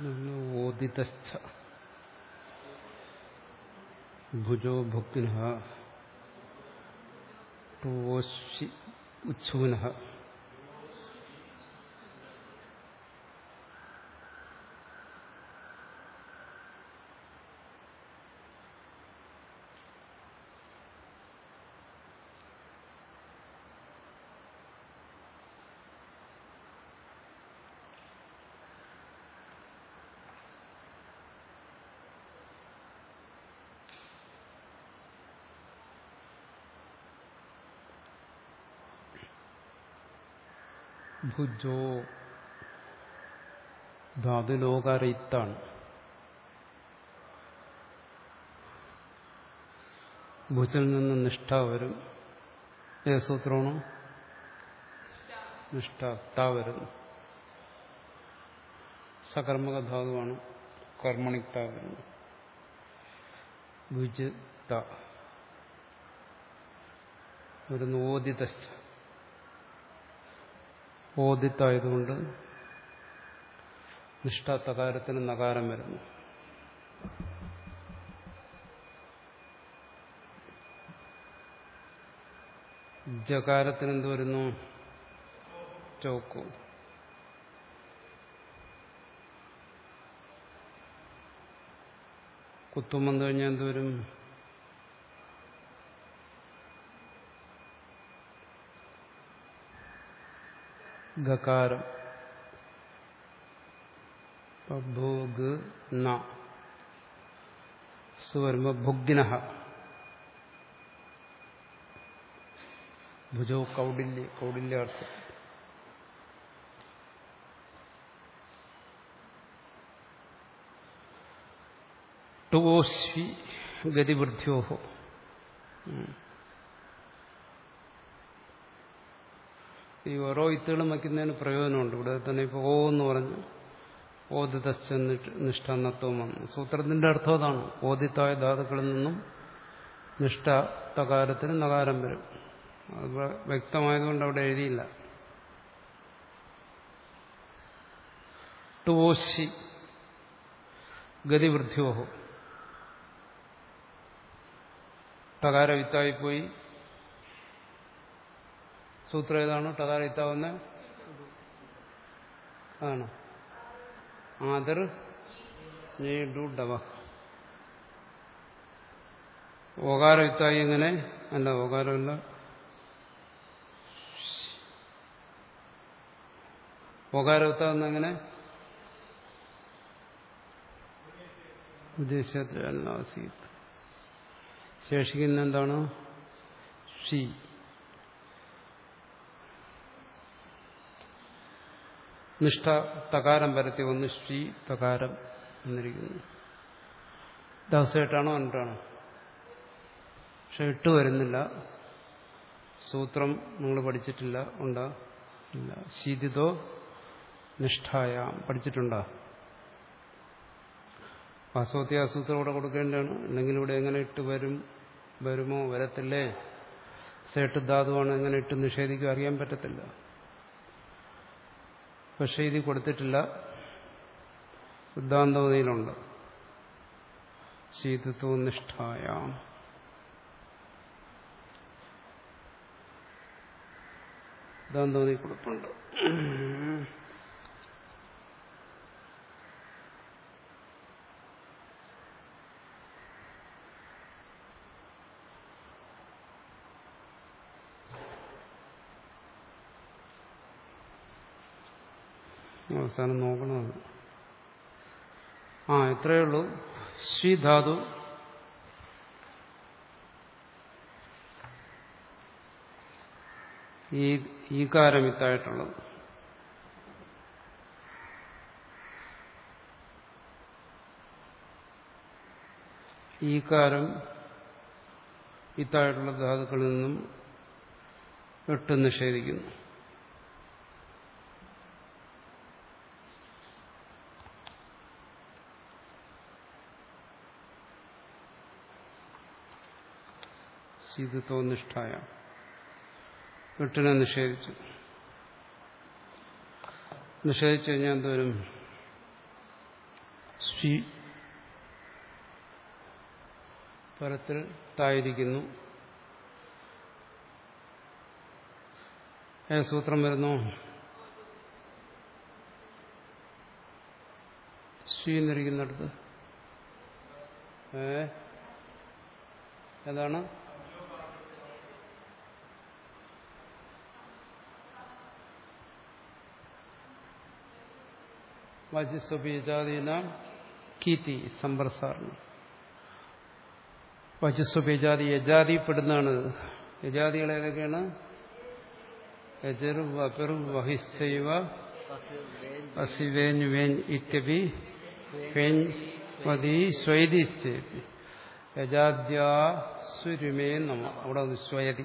ഓദിതസ്ഥ ഭുജോ ഭുക്ന ടോഷി ഉച്ഛൂന ഭുജോ ധാതുലോകാര ഇത്താണ് ഭുജിൽ നിന്ന് നിഷ്ഠ വരും ഏത് സൂത്രമാണോ നിഷ്ഠ ത വരുന്നു സകർമ്മക ധാതുവാണ് കർമ്മണിക്ത വരുന്നു ഭുജ് ത വരുന്നു ഓദിത ഓദിത്തായതുകൊണ്ട് നിഷ്ഠാത്തകാരത്തിന് നകാരം വരുന്നു ജകാരത്തിന് എന്ത് വരുന്നു ചോക്കു കുത്തും വന്നു കഴിഞ്ഞാൽ എന്ത് വരും ഗകാരം ഭൂഗ് ന സു വരുമ്പോ ഭുഗ്ന ഭുജോ കൗടില്യ കൗടില്യാർത്ഥം ടുവോശ്വി ഗതിവൃദ്ധ്യോഹോ ഈ ഓരോ ഇത്തുകളും വയ്ക്കുന്നതിന് പ്രയോജനമുണ്ട് ഇവിടെ തന്നെ ഇപ്പോൾ ഓ എന്ന് പറഞ്ഞു ഓദിതശ്ച നിഷ്ഠാന്നത്വം വന്നു സൂത്രത്തിന്റെ അർത്ഥം അതാണ് ഓദിത്തായ ധാതുക്കളിൽ നിന്നും നിഷ്ഠ തകാരത്തിന് നകാരം വരും അത് വ്യക്തമായതുകൊണ്ട് അവിടെ എഴുതിയില്ല ടുവോശി ഗതിവൃദ്ധ്യോഹോ ടകാര വിത്തായിപ്പോയി സൂത്രം ഏതാണ് ടകാര വിത്താവുന്ന അതാണ് ആദർ ഡവ ഓകാര വിത്തായി എങ്ങനെ അല്ല ഓകാരമല്ല ഓകാര വിത്താവുന്ന ഉദ്ദേശത്തിൽ ശേഷിക്കുന്ന എന്താണ് ഷി നിഷ്ഠ തകാരം പരത്തി ഒന്ന് ശ്രീ തകാരം എന്നിരിക്കുന്നു ദിവസമായിട്ടാണോ എന്നിട്ടാണോ പക്ഷെ ഇട്ട് വരുന്നില്ല സൂത്രം നിങ്ങൾ പഠിച്ചിട്ടില്ല ഉണ്ടാ ഇല്ല ശീതിതോ നിഷ്ഠായ പഠിച്ചിട്ടുണ്ടോ വാസ്തവത്തെ ആ സൂത്രം ഇവിടെ കൊടുക്കേണ്ടതാണ് അല്ലെങ്കിൽ ഇവിടെ എങ്ങനെ ഇട്ട് വരും വരുമോ വരത്തില്ലേ സേട്ട് ധാതുവാണ് എങ്ങനെ ഇട്ട് നിഷേധിക്കും അറിയാൻ പറ്റത്തില്ല പക്ഷെ ഇത് കൊടുത്തിട്ടില്ല സിദ്ധാന്തവതിയിലുണ്ട് ശീതത്വ നിഷ്ഠായ സിദ്ധാന്തവതി കൊടുപ്പുണ്ട് അവസാനം നോക്കണത് ആ ഇത്രയേ ഉള്ളൂ ശ്രീധാതു ഈ ഈകാരമിത്തായിട്ടുള്ളത് ഈകാരം ഇത്തായിട്ടുള്ള ധാതുക്കളിൽ നിന്നും എട്ട് നിഷേധിക്കുന്നു ശീതത്വ നിഷ്ഠായ എട്ടിനെ നിഷേധിച്ചു നിഷേധിച്ചു കഴിഞ്ഞാൽ എന്തോരും സ്വി പരത്തിൽ തായിരിക്കുന്നു ഏ സൂത്രം വരുന്നു സ്വീ എന്നിരിക്കുന്നിടത്ത് ഏ ഏതാണ് വചസ്വബീജാതീന കീതി സമ്പ്രസാരണം വചസ്വബീജാതി യജാതിപ്പെടുന്നതാണ് യജാതികൾ ഏതൊക്കെയാണ് യജറു വപറു വഹിസ്തൈവ അസിവേൻ വേൻ ഇത്യപി ഫെൻ മതി സ്വൈതിശ്ചേപി യജാദ്യാസുരുമേ നമ അവിടെ അത് സ്വയതി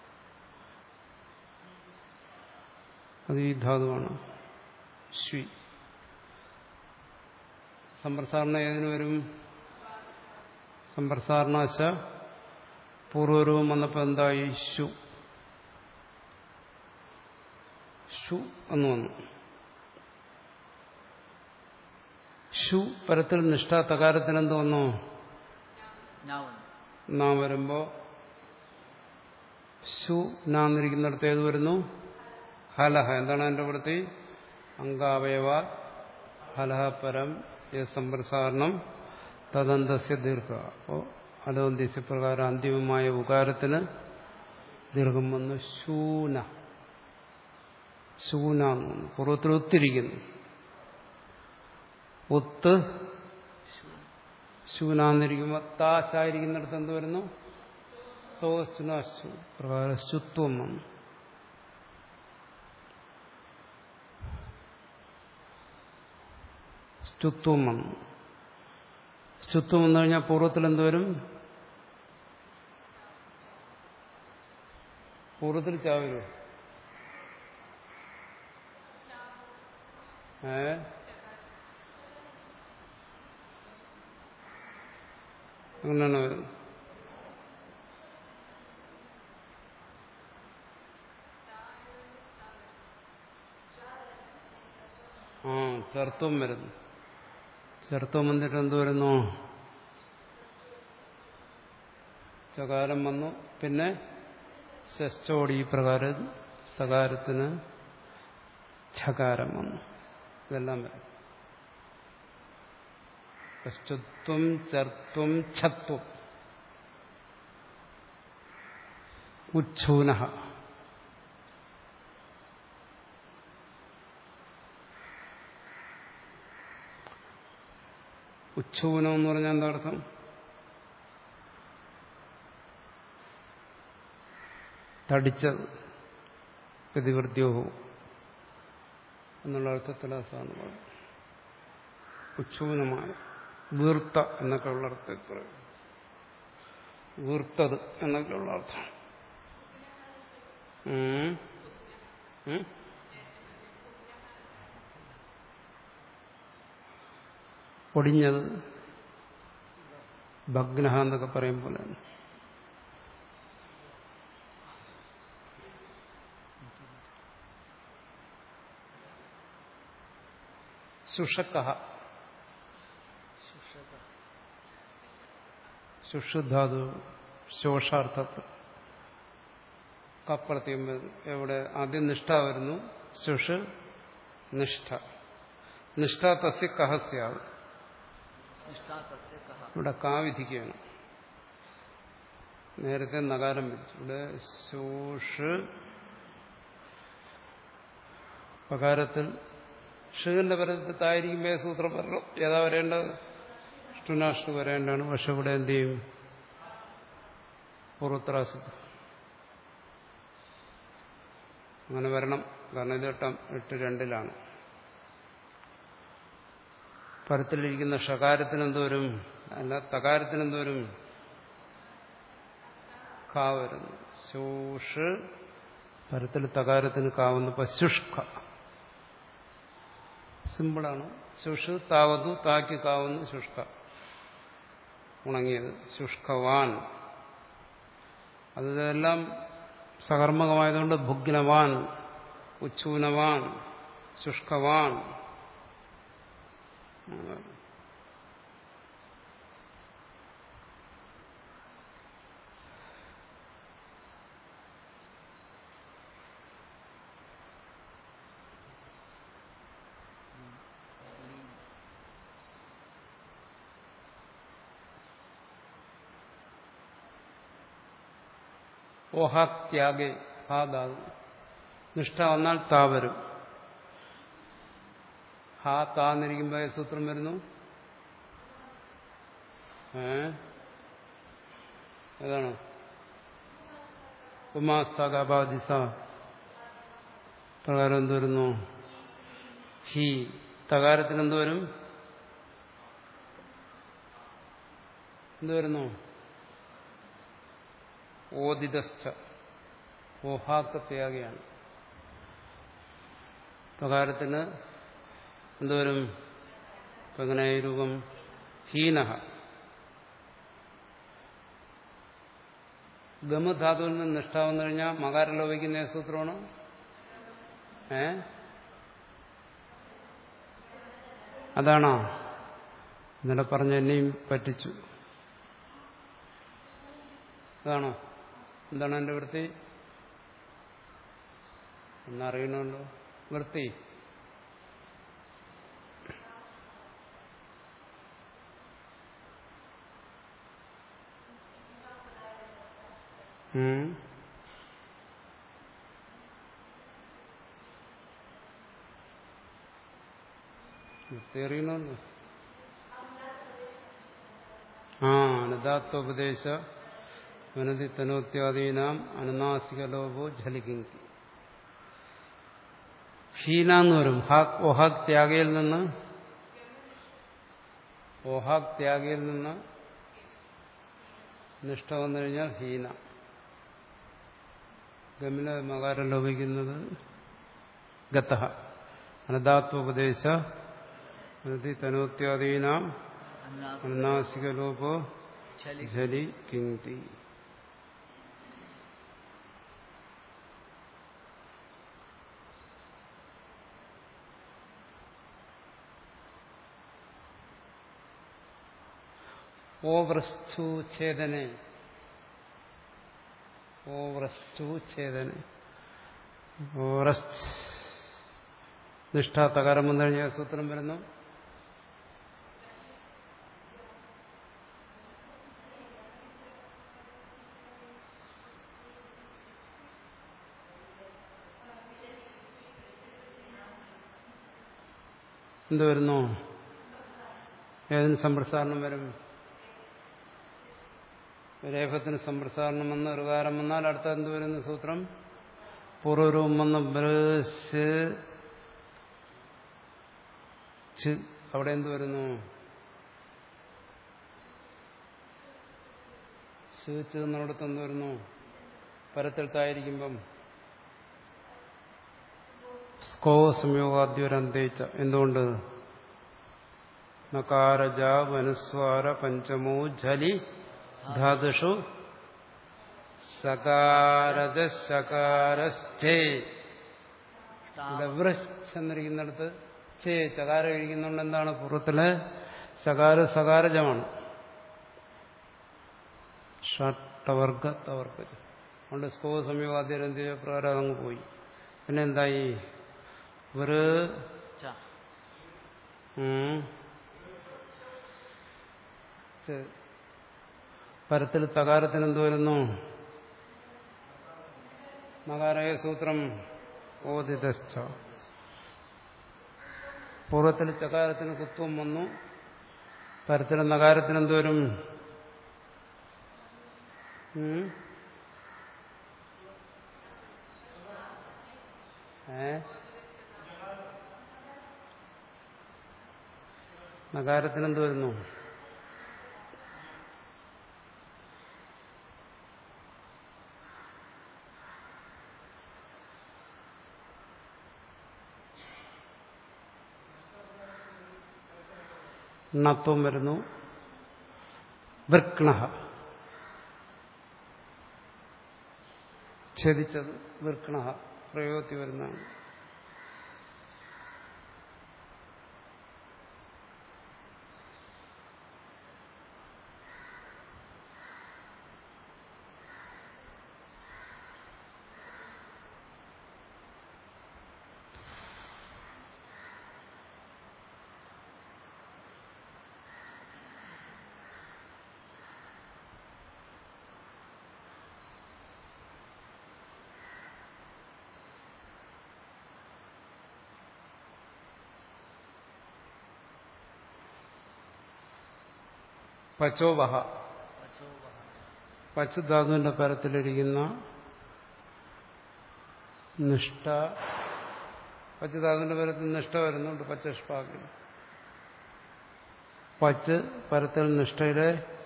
അത് ഈ ധാതുവാണ് ശ്വി സമ്പ്രസാരണ ഏതിനു വരും സമ്പ്രസാരണാശ പൂർവരൂപം വന്നപ്പോൾ എന്തായി ശു ഷു എന്ന് വന്നു ഷു പരത്തിൽ നിഷ്ഠ തകാരത്തിന് എന്ത് വന്നു നാം വരുമ്പോ ശു നാന്നിരിക്കുന്നിടത്ത് ഏത് വരുന്നു ഹലഹ എന്താണ് എന്റെ വൃത്തി അങ്കാവയവ ഹലഹ പരം സമ്പ്രസാരണം തദന്തസ്യ ദീർഘ അപ്പോ അലോന്ത്യസ്യ പ്രകാരം അന്തിമമായ ഉകാരത്തിന് ദീർഘം വന്നു ശൂന ശൂന പൂർവ്വത്തിൽ ഒത്തിരിക്കുന്നു ഒത്ത് ശൂനാന്നിരിക്കുമ്പോ താശായിരിക്കുന്നിടത്ത് എന്ത് വരുന്നു തോസ്റ്റുനാശു പ്രകാരം ശുത്വം വന്നു സ്റ്റുത്വം വന്നു സ്റ്റുത്വം വന്നു കഴിഞ്ഞാൽ പൂർവ്വത്തിൽ എന്തുവരും പൂർവ്വത്തിൽ ചാവരോ ഏ അങ്ങനെയാണ് വരുന്നത് ആ ചെറുത്വം വരുന്നു ചെറുത്വം വന്നിട്ട് എന്ത് വരുന്നു ചകാരം വന്നു പിന്നെ ഷസ്റ്റോടി ഈ പ്രകാരം സകാരത്തിന് ഛകാരം വന്നു ഇതെല്ലാം വരും ഷത്വം ചർത്തും ഛത്വം ഉച്ഛൂന ഉച്ഛൂനം എന്ന് പറഞ്ഞാൽ എന്താ അർത്ഥം തടിച്ചത് ഗതിവൃദ്യോഹവും എന്നുള്ള അർത്ഥത്തിൽ അസാന്ന് പറയും ഉച്ഛൂനമായ വീർത്ത എന്നൊക്കെ ഉള്ള അർത്ഥത്തിൽ പറയും വീർത്തത് എന്നൊക്കെ ഉള്ള അർത്ഥം ഉം. ഉം? പൊടിഞ്ഞത് ഭഗ്നഹ എന്നൊക്കെ പറയും പോലെയാണ് സുഷക്കഹ സുഷുധാതു ശോഷാർത്ഥത്തിൽ കപ്രത്യം എവിടെ ആദ്യം നിഷ്ഠ വരുന്നു സുഷ് നിഷ്ഠ നിഷ്ഠ തസ്യ കഹസ്യാവും ഇവിടെ കാ വിധിക്കുകയാണ് നേരത്തെ നകാരം വിധിച്ചു ഇവിടെ ശോഷ് പകാരത്തിൽ ഷുവിന്റെ പരത്തിൽ തായിരിക്കുമ്പോൾ സൂത്രം വരണം ഏതാ വരേണ്ടത് ഷ്ടുനാഷ്ടു വരേണ്ടതാണ് പക്ഷെ ഇവിടെ എന്ത് ചെയ്യും പൂർവത്രാസു അങ്ങനെ വരണം കാരണം ഇത് എട്ടാം എട്ട് രണ്ടിലാണ് പരത്തിലിരിക്കുന്ന ഷകാരത്തിന് എന്തോരും അല്ല തകാരത്തിന് എന്തോരും കാ വരുന്നു ശൂഷ് പരത്തിൽ തകാരത്തിന് കാവുന്നപ്പോ ശുഷ്ക സിമ്പിളാണ് ശുഷ് താവതു താക്കി കാവുന്നു ശുഷ്ക ഉണങ്ങിയത് ശുഷ്കവാൻ അതെല്ലാം സകർമ്മകമായതുകൊണ്ട് ഭുഗ്നവാൻ ഉച്ചൂനവാൻ ശുഷ്കവാൻ ഓഹാത്യാഗെ ഹാ ധാതു നിഷ്ഠ വന്നാൽ താ വരും ഹാ താന്നിരിക്കുമ്പോൾ സൂത്രം വരുന്നു ഏ ഏതാണ് ഉമാസ്തകാപാദിസ പ്രകാരം എന്ത് വരുന്നു ഹി തകാരത്തിന് എന്ത് വരും എന്ത് വരുന്നു ഓദിതസ്ഥ ഓഹാക്കത്യാഗയാണ് പ്രകാരത്തിന് എന്തുവരും എങ്ങനെ രൂപം ഹീനഹ ഗമധാതുവിൽ നിന്ന് നിഷ്ഠ വന്നു കഴിഞ്ഞാൽ മകാരം ലോപിക്കുന്ന സൂത്രമാണ് ഏ അതാണോ ഇന്നലെ പറഞ്ഞ എന്നെയും പറ്റിച്ചു അതാണോ എന്താണ് എന്റെ വൃത്തി എന്നറിയണമല്ലോ വൃത്തി ഉം വൃത്തി അറിയണമല്ലോ ആ അനുദാത്വോപദേശ വനതി തനോത്യാദീനാം അനുനാസിക ലോപോ ജലികിങ്കി ഹീന എന്ന് വരും ഓഹാക് ത്യാഗയിൽ നിന്ന് ഓഹാക് ത്യാഗയിൽ നിന്ന് നിഷ്ഠ വന്നു കഴിഞ്ഞാൽ ഹീന ഗമില മകാരം ലോപിക്കുന്നത് ഗത അനദാത്വോപദേശ വനതി തനോത്യാദീനാം അനുനാസിക ലോപോ ജലി കിങ്തി ഓവ്രസ്തുഛേദനെ ഓവ്രസ്തുഛേദനെ ഓവ്രസ് നിഷ്ഠ തകാരം വന്നു കഴിഞ്ഞാൽ സൂത്രം വരുന്നു എന്ത് വരുന്നു ഏതിന് സമ്പ്രസാരണം വരും രേഖത്തിന് സമ്പ്രസാരണം വന്ന് ഋകാരം വന്നാൽ അടുത്ത എന്ത് വരുന്ന സൂത്രം പൂർവരൂപം വന്ന് ബ്രസ് അവിടെ എന്ത് വരുന്നു ശിവച്ച് എന്നിടത്ത് എന്ത് വരുന്നു പരത്തിൽത്തായിരിക്കുമ്പം സ്കോ സംയോഗാദ്യൊരന്തേച്ച എന്തുകൊണ്ട് നകാരജ വനുസ്വാര പഞ്ചമോ ജലി ധാതുഷു സകാരജ സകാരസ്ഥേ ഇവിടെ വൃഷ് എന്നിരിക്കുന്നിടത്ത് ചേ ചകാരം ഇരിക്കുന്നുണ്ട് എന്താണ് പൂർവ്വത്തില് സകാര സകാരജമാണ് ഷട്ടവർഗ തവർഗ അതുകൊണ്ട് സ്കോ സംയോഗാദ്യരന്ത്യ പ്രകാരം അതങ്ങ് പോയി പിന്നെ എന്തായി വൃ പരത്തിൽ തകാരത്തിന് എന്ത് വരുന്നു നകാരയ സൂത്രം ഓദിതസ്ഥ പൂർവ്വത്തിൽ ചകാരത്തിന് കുത്വം വന്നു പരത്തിൽ നകാരത്തിന് എന്തോരും ഏ നകാരത്തിന് എന്ത് വരുന്നു ണത്വം വരുന്നു വൃക്ണ ഛേദിച്ചത് വൃക്ണ പ്രയോഗത്തിൽ വരുന്നതാണ് പച്ചോവഹ പച്ചോവഹ പച്ച ധാതുവിന്റെ പരത്തിലിരിക്കുന്ന നിഷ്ഠ പച്ചധാതുവിന്റെ പരത്തിൽ നിഷ്ഠ വരുന്നുണ്ട് പച്ചഷ്പാക്കി പച്ച് പരത്തിൽ നിഷ്ഠയുടെ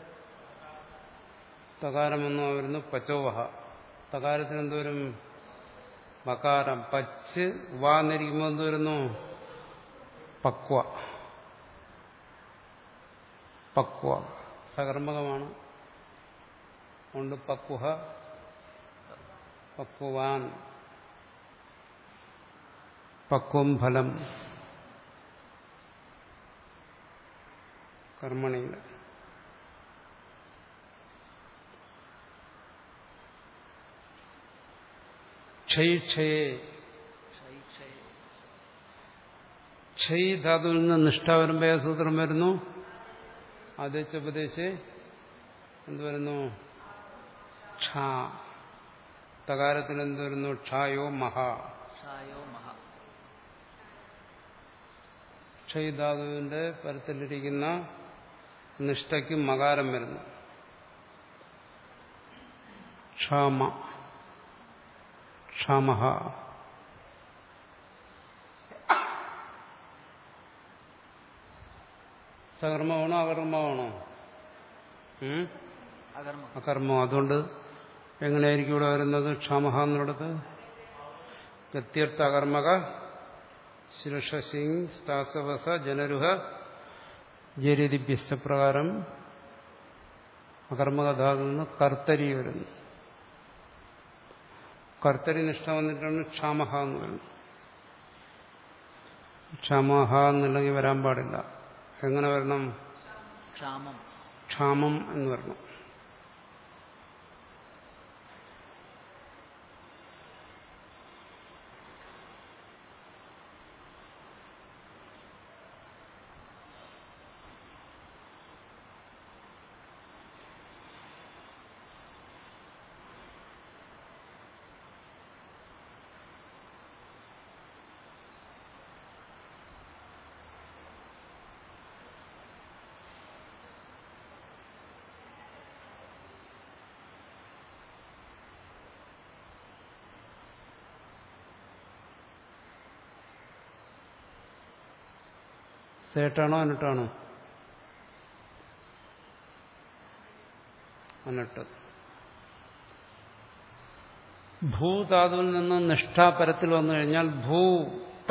തകാരമെന്നോ വരുന്നു പച്ചോവഹ തകാരത്തിന് എന്തോരും മകാരം പച്ച് വാന്നിരിക്കുമ്പോൾ എന്ത് വരുന്നു പക്വ പക്വ സകർമ്മകമാണ് അതുകൊണ്ട് പക്വഹ പക്വവാൻ പക്വം ഫലം കർമ്മണിയിൽ ക്ഷയിക്ഷയെ ക്ഷയ് ക്ഷയ് ക്ഷയ് ധാതുവിൽ നിന്ന് നിഷ്ഠ വരുമ്പോൾ ഏത് സൂത്രം വരുന്നു ആദ്യച്ചുപദേശ് എന്ത് വരുന്നു ക്ഷ തകാരത്തിൽ എന്ത് വരുന്നു ക്ഷായോ മഹാ ക്ഷായോ മഹ ക്ഷയ് ധാതുവിന്റെ പരത്തിലിരിക്കുന്ന നിഷ്ഠയ്ക്ക് മകാരം വരുന്നു ക്ഷാമ ക്ഷാമഹ സകർമ്മമാണോ അകർമ്മമാണോ ഉം? അകർമ്മം അകർമ്മം അതുകൊണ്ട് എങ്ങനെയായിരിക്കും ഇവിടെ വരുന്നത് ക്ഷാമഹ എന്നിടത്ത് ഗത്യർത്ഥ അകർമ്മക ശിരുഷസിംഗ് സ്ഥാസവസ ജനരുഹ ജരിദിഭ്യസ്ത പ്രകാരം അകർമ്മകധാതു നിന്ന് കർത്തരി വരുന്നു കർത്തരി നിഷ്ഠ വന്നിട്ടാണ് ക്ഷാമഹ എന്ന് വരുന്നത് ക്ഷാമഹ എന്നുണ്ടെങ്കിൽ വരാൻ പാടില്ല എങ്ങനെ വരണം ക്ഷാമം ക്ഷാമം എന്ന് വരണം സേട്ടാണോ അനട്ടാണോ അനട്ട് ഭൂധാതുവിൽ നിന്ന് നിഷ്ഠാപരത്തിൽ വന്നു കഴിഞ്ഞാൽ ഭൂത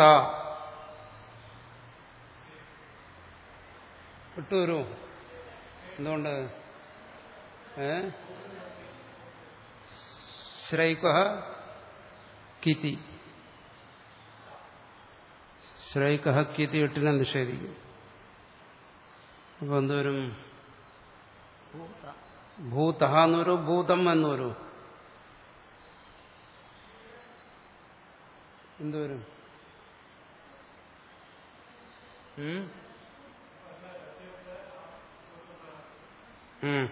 വിട്ടുവരുമോ എന്തുകൊണ്ട് ഏ ശ്രൈക കിതി ശ്രൈക കിതി എട്ടിനെ നിഷേധിക്കും അപ്പൊ എന്തോരും ഭൂത ഭൂത എന്ന് വരും ഭൂതം എന്ന് വരും എന്തോരും ഉം? ഉം.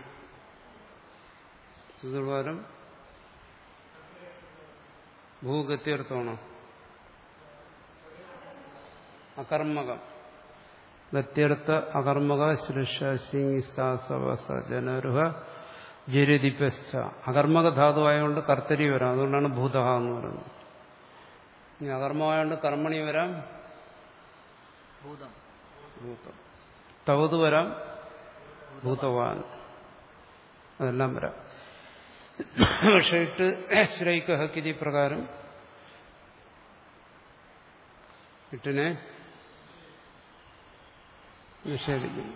ഇത് പകരം ഭൂഗത്യർത്ഥമാണോ അകർമ്മകം ഗത്യർത്ഥ അകർമ്മക സൃഷ സിംഗ് സ്ഥാസവസ ജനരുഹ ജരിദിപ്പശ്ച അകർമ്മക ധാതുവായതുകൊണ്ട് കർത്തരി വരാം അതുകൊണ്ടാണ് ഭൂതഹ എന്ന് പറയുന്നത് ഇനി അകർമ്മമായതുകൊണ്ട് കർമ്മണി വരാം ഭൂതം ഭൂതം തവത് വരാം ഭൂതവാൻ അതെല്ലാം വരാം പക്ഷെ ഇട്ട് ശ്രൈക്കഹക്കിരി പ്രകാരം ഇട്ടിനെ നിഷേധിക്കുന്നു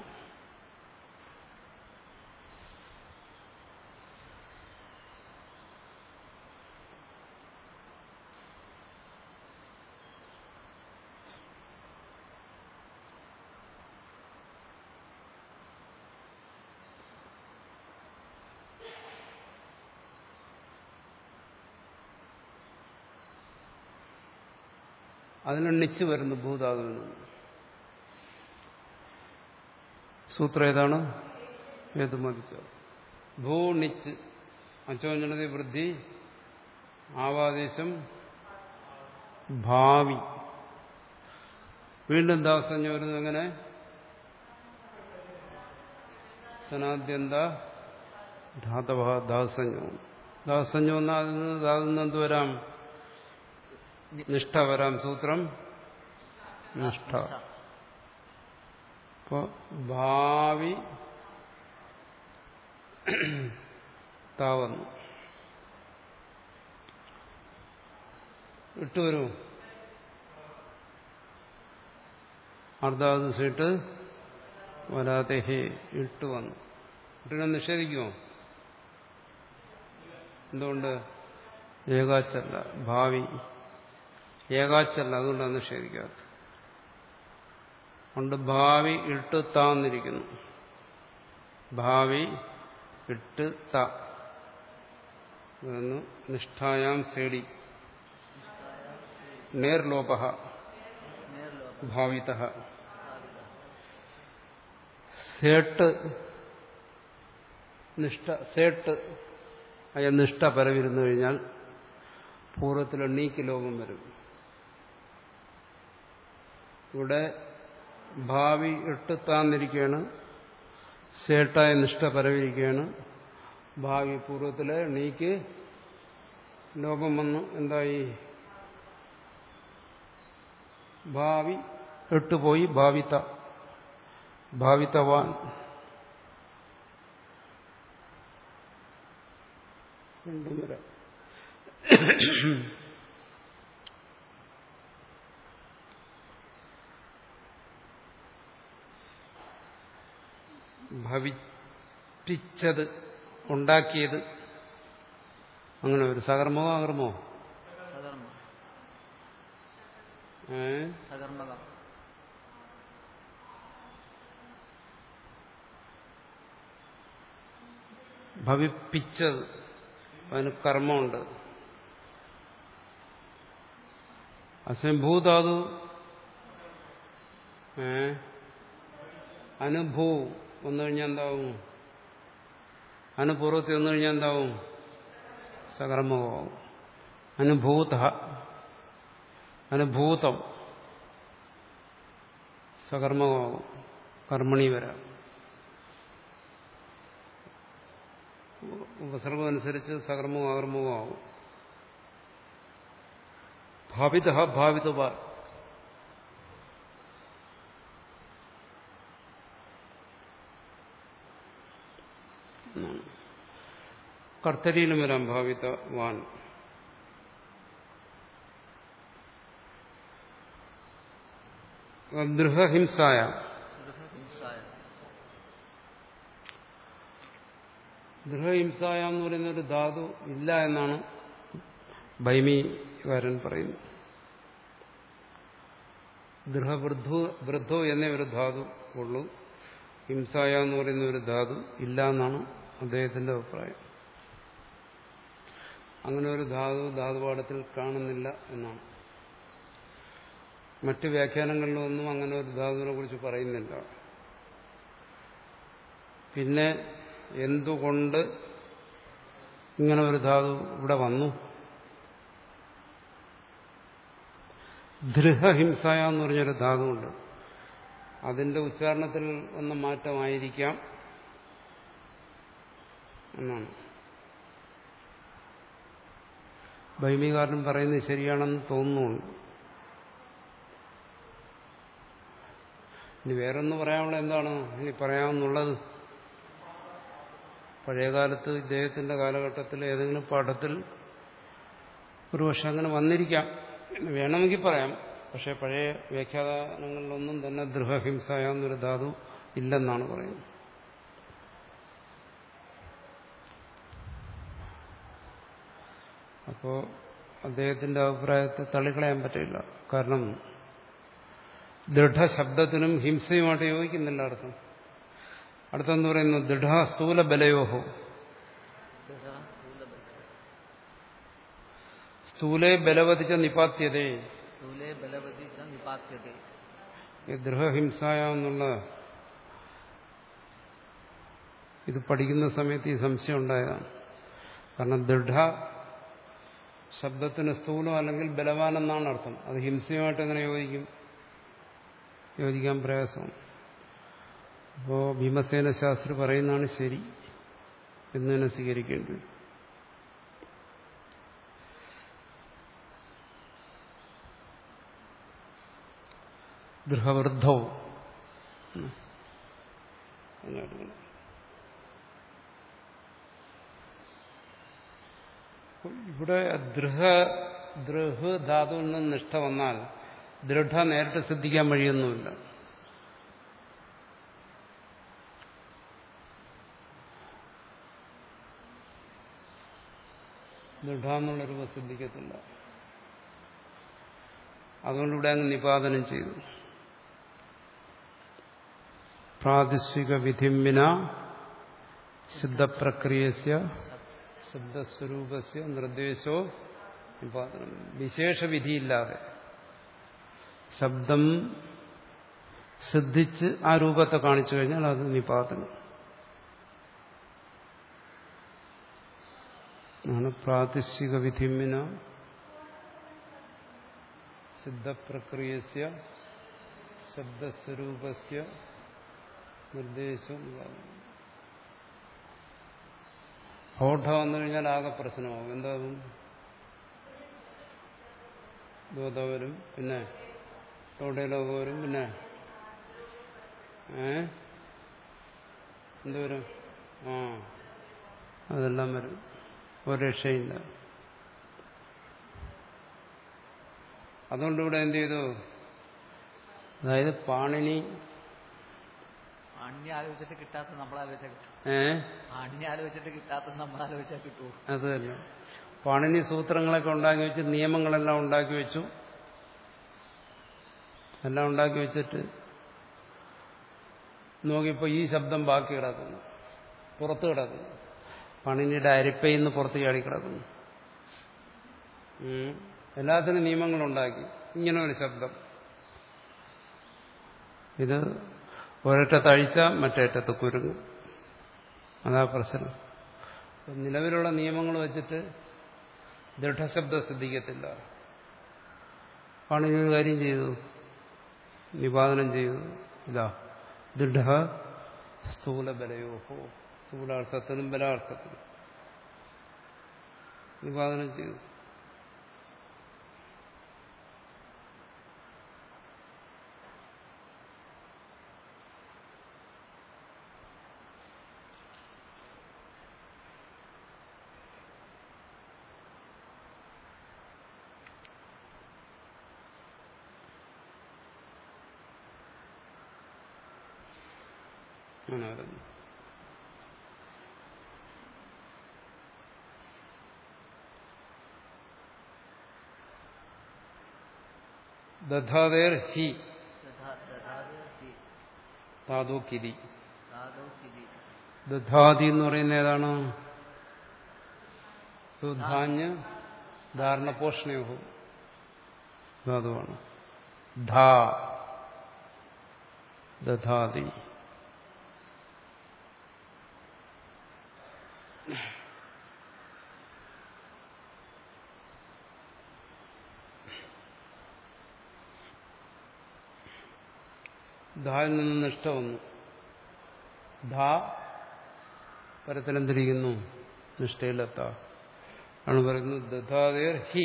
അതിനെണ്ണിച്ച് വരുന്നു ഭൂതാവിൽ നിന്ന് സൂത്രം ഏതാണ് ഏത് മതിച്ചോ ഭൂണിച്ച് അച്ചോഞ്ചനതി വൃദ്ധി ആവാദേശം ഭാവി വീണ്ടും ദാസഞ്ഞ വരുന്നത് എങ്ങനെ സനാദ്യന്ത ധാതവ ധാസഞ്ജവും ധാസഞ്ജം എന്നാൽ അതിൽ നിന്ന് ധാതുന്ന് എന്ത് വരാം നിഷ്ഠ വരാം സൂത്രം നിഷ്ഠ അപ്പോ ഭാവി താവന്നു ഇട്ടുവരൂ അർദ്ധാത് സീട്ട് വരാതെ ഹേ ഇട്ട് വന്നു ഇട്ടിനെ നിഷേധിക്കുമോ എന്തുകൊണ്ട് ഏകാച്ചല്ല ഭാവി ഏകാച്ചല്ല അതുകൊണ്ടാണ് നിഷേധിക്കാത്തത് കൊണ്ട് ഭാവി ഇട്ട് താന്നിരിക്കുന്നു ഭാവി ഇട്ട് ത ഇതൊന്ന് നിഷ്ഠായാം സേടി നേർലോപ നേർലോകം ഭാവിത സേട്ട് നിഷ്ഠ സേട്ട് അയ നിഷ്ഠ പരവിരുന്നു കഴിഞ്ഞാൽ പൂർവ്വത്തിൽ എണ്ണീക്ക് ലോകം വരും ഇവിടെ ഭാവി ഇട്ടുത്താന്നിരിക്കുകയാണ് സേട്ടായ നിഷ്ഠ പരവിരിക്കുകയാണ് ഭാവി പൂർവ്വത്തിലെ എണ്ണീക്ക് ലോകം വന്നു എന്തായി ഭാവി ഇട്ടുപോയി ഭാവിത ഭാവിതവാൻ രണ്ടും വരാം ഭവിപ്പിച്ചത് ഉണ്ടാക്കിയത് അങ്ങനെ ഒരു സകർമ്മമോ അകർമ്മോ സകർമ്മ ഏ സകർമ്മകം ഭവിപ്പിച്ചത് അതിന് കർമ്മമുണ്ട് അസംഭൂതാതു ഏ അനുഭൂ വന്നു കഴിഞ്ഞാൽ എന്താവും അനുപൂർവത്തിൽ വന്നു കഴിഞ്ഞാൽ എന്താവും സകർമ്മമാവും അനുഭൂത അനുഭൂതം സകർമ്മമാവും കർമ്മണി വരാം ഉപസർഗം അനുസരിച്ച് സകർമ്മവും അകർമ്മവും ആവും ഭാവിത ഭാവിതവ കർത്തരിയിലും വരാം ഭാവിതവാൻ ദൃഹഹിംസായ ഹിംസായ ദൃഹഹിംസായ എന്ന് പറയുന്ന ഒരു ധാതു ഇല്ല എന്നാണ് ഭൈമികാരൻ പറയുന്നത് ദൃഹവൃദ്ധു വൃദ്ധോ എന്നേ ഒരു ധാതു ഉള്ളൂ ഹിംസായ എന്ന് പറയുന്ന ഒരു ധാതു ഇല്ല എന്നാണ് അദ്ദേഹത്തിന്റെ അഭിപ്രായം അങ്ങനെ ഒരു ധാതു ധാതുപാഠത്തിൽ കാണുന്നില്ല എന്നാണ് മറ്റ് വ്യാഖ്യാനങ്ങളിലൊന്നും അങ്ങനെ ഒരു ധാതുവിനെ കുറിച്ച് പറയുന്നില്ല പിന്നെ എന്തുകൊണ്ട് ഇങ്ങനെ ഒരു ധാതു ഇവിടെ വന്നു ധൃഹഹിംസായ എന്ന് പറഞ്ഞൊരു ധാതുവുണ്ട് അതിന്റെ ഉച്ചാരണത്തിൽ വന്ന മാറ്റമായിരിക്കാം എന്നാണ് ഭൈമികാരൻ പറയുന്നത് ശരിയാണെന്ന് തോന്നുന്നുണ്ട് ഇനി വേറൊന്ന് പറയാനുള്ള എന്താണ് ഇനി പറയാമെന്നുള്ളത് പഴയകാലത്ത് ഇദ്ദേഹത്തിന്റെ കാലഘട്ടത്തിൽ ഏതെങ്കിലും പാഠത്തിൽ ഒരു പക്ഷെ അങ്ങനെ വന്നിരിക്കാം എന്ന് വേണമെങ്കിൽ പറയാം പക്ഷെ പഴയ വ്യാഖ്യാനങ്ങളിലൊന്നും തന്നെ ദൃഹഹിംസായ എന്നൊരു ധാതു ഇല്ലെന്നാണ് പറയുന്നത് അപ്പോ അദ്ദേഹത്തിന്റെ അഭിപ്രായത്തെ തള്ളിക്കളയാൻ പറ്റില്ല കാരണം ദൃഢശബ്ദത്തിനും ഹിംസയുമായിട്ട് യോജിക്കുന്നില്ല അർത്ഥം അടുത്തെന്ന് പറയുന്നു ദൃഢ സ്ഥൂല ബലയോഹോ ദൃഢ സ്ഥൂലബല സ്ഥൂലേ ബലവതിച്ച നിപാത്യതേ സ്ഥൂലേ ബലവതി ച നിപാത്യതേ ഈ ദൃഹഹിംസായ എന്നുള്ള ഇത് പഠിക്കുന്ന സമയത്ത് ഈ സംശയം ഉണ്ടായതാണ് കാരണം ദൃഢ ശബ്ദത്തിന് സ്ഥൂലം അല്ലെങ്കിൽ ബലവാൻ എന്നാണ് അർത്ഥം അത് ഹിംസയുമായിട്ട് എങ്ങനെ യോജിക്കും യോജിക്കാൻ പ്രയാസമാണ് അപ്പോൾ ഭീമസേന ശാസ്ത്രി പറയുന്നതാണ് ശരി എന്ന് തന്നെ സ്വീകരിക്കേണ്ടി വരും ഗൃഹവൃദ്ധവും ഇവിടെ ദൃഹ ദൃഹ് ധാതുവിൽ നിന്ന് നിഷ്ഠ വന്നാൽ ദൃഢ നേരിട്ട് സിദ്ധിക്കാൻ വഴിയൊന്നുമില്ല ദൃഢ എന്നുള്ള രൂപം സിദ്ധിക്കത്തില്ല അതുകൊണ്ട് ഇവിടെ അങ്ങ് നിപാതനം ചെയ്തു പ്രാതിശ്വിക വിധിമ്പിന സിദ്ധപ്രക്രിയസ്യ ശബ്ദസ്വരൂപസ്യ നിർദ്ദേശോ നിപാതനം വിശേഷ വിധിയില്ലാതെ ശബ്ദം സിദ്ധിച്ച് ആ രൂപത്തെ കാണിച്ചു കഴിഞ്ഞാൽ അത് നിപാതനം ആണ് പ്രാതിശ്വിക വിധിമ്പിന സിദ്ധപ്രക്രിയസ്യ ശബ്ദസ്വരൂപസ്യ നിർദ്ദേശം ഹോഠ വന്നു കഴിഞ്ഞാൽ ആകെ പ്രശ്നമാകും എന്താകും ബോധ വരും പിന്നെ ലോകം വരും പിന്നെ ഏ എന്തുവരും ആ അതെല്ലാം വരും ഒരു രക്ഷയില്ല അതുകൊണ്ട് ഇവിടെ എന്ത് ചെയ്തു അതായത് പാണിനി ആണിനെ ആലോചിച്ചിട്ട് കിട്ടാത്ത നമ്മളാലോചിച്ചാൽ കിട്ടും ഏ ആണിനെ ആലോചിച്ചിട്ട് കിട്ടാത്ത നമ്മളാലോചിച്ചാൽ കിട്ടുമോ അത് തന്നെ പാണിനി സൂത്രങ്ങളൊക്കെ ഉണ്ടാക്കി വെച്ച് നിയമങ്ങളെല്ലാം ഉണ്ടാക്കി വെച്ചു എല്ലാം ഉണ്ടാക്കി വെച്ചിട്ട് നോക്കിയപ്പോൾ ഈ ശബ്ദം ബാക്കി കിടക്കുന്നു പുറത്ത് കിടക്കുന്നു പണിനിയുടെ അരിപ്പയിൽ നിന്ന് പുറത്ത് ചാടി കിടക്കുന്നു ഉം. എല്ലാത്തിനും നിയമങ്ങളുണ്ടാക്കി ഇങ്ങനെ ഒരു ശബ്ദം ഇത് ഒരറ്റത്ത് അഴിച്ചാൽ മറ്റേറ്റത്ത് കുരുങ്ങും അതാ പ്രശ്നം അപ്പം നിലവിലുള്ള നിയമങ്ങൾ വെച്ചിട്ട് ദൃഢശബ്ദം സിദ്ധിക്കത്തില്ല പാണിനി ഒരു കാര്യം ചെയ്തു നിപാതനം ചെയ്തു ഇതാ ദൃഢ സ്ഥൂല ബലയോഹോ സ്ഥൂലാർത്ഥത്തിനും ബലാർത്ഥത്തിനും നിപാതനം ചെയ്തു അങ്ങനായിരുന്നു ദധാതേർ ഹി ദധാ- ദധാത് ഹി താതോ കിരി ധാതോ കിരി ദധാതി എന്ന് പറയുന്ന ഏതാണ് ധാന്യ ധാരണ പോഷണയോഹം ധാതുവാണ് ധാ ദധാതി ധായിൽ നിന്ന് നിഷ്ഠ വന്നു ധാ പരത്തിലെന്തിരിക്കുന്നു നിഷ്ഠയിലെത്ത ആണ് പറയുന്നത് ദധാതേർ ഹി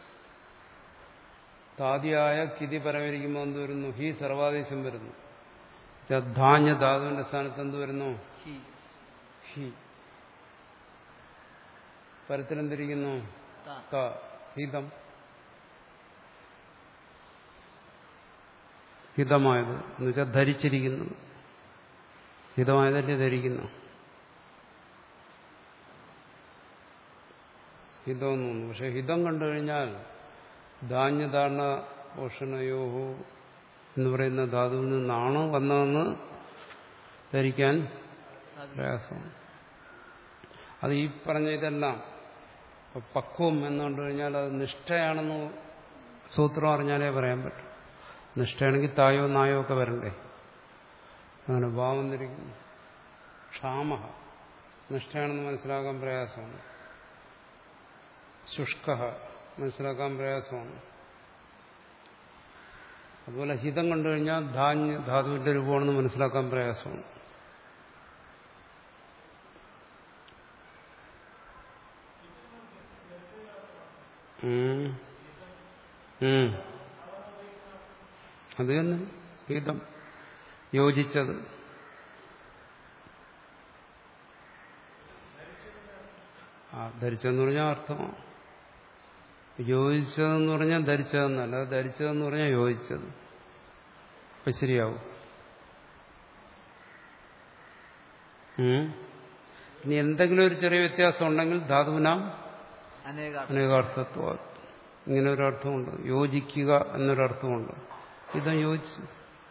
താതിയായ കിതി പരമരിക്കുമ്പോൾ എന്ത് വരുന്നു ഹി സർവാദേശം വരുന്നു ധാന്യ ധാതുവിന്റെ സ്ഥാനത്ത് എന്ത് വരുന്നു ഹി ഹി പരത്തിലെന്തിരിക്കുന്നു ത ത ഹിതം ഹിതമായത് എന്നുവെച്ചാൽ ധരിച്ചിരിക്കുന്നത് ഹിതമായതല്ലേ ധരിക്കുന്നു ഹിതം എന്ന് തോന്നുന്നു പക്ഷെ ഹിതം കണ്ടു കഴിഞ്ഞാൽ ധാന്യധാരണ പോഷണയോഹോ എന്ന് പറയുന്ന ധാതുവിൽ നിന്നാണ് വന്നതെന്ന് ധരിക്കാൻ പ്രയാസമാണ് അത് ഈ പറഞ്ഞ ഇതെല്ലാം ഇപ്പൊ പക്വം എന്ന് കണ്ടു കഴിഞ്ഞാൽ അത് നിഷ്ഠയാണെന്ന് സൂത്രം അറിഞ്ഞാലേ പറയാൻ പറ്റും നിഷ്ഠയാണെങ്കിൽ തായോ നായോ ഒക്കെ വരണ്ടേ അങ്ങനെ ഭാവം ധരിക്കുന്നു ക്ഷാമ നിഷ്ഠയാണെന്ന് മനസ്സിലാക്കാൻ പ്രയാസമാണ് ശുഷ്ക മനസ്സിലാക്കാൻ പ്രയാസമാണ് അതുപോലെ ഹിതം കണ്ടു കഴിഞ്ഞാൽ ധാന്യ ധാതുവിന്റെ രൂപമാണെന്ന് മനസ്സിലാക്കാൻ പ്രയാസമാണ് ഉം. ഉം. അത് തന്നെ ഗീതം യോജിച്ചത് ആ ധരിച്ചതെന്ന് പറഞ്ഞാൽ അർത്ഥമാണ് യോജിച്ചതെന്ന് പറഞ്ഞാൽ ധരിച്ചതെന്നല്ല ധരിച്ചതെന്ന് പറഞ്ഞാൽ യോജിച്ചത് അപ്പൊ ശരിയാവും ഉം. ഇനി എന്തെങ്കിലും ഒരു ചെറിയ വ്യത്യാസം ഉണ്ടെങ്കിൽ ധാതുവിനാം അനേക അനേകാർത്ഥത്വ ഇങ്ങനെ ഒരു അർത്ഥമുണ്ട് യോജിക്കുക എന്നൊരർത്ഥമുണ്ട് ഹിതം യോജിച്ചു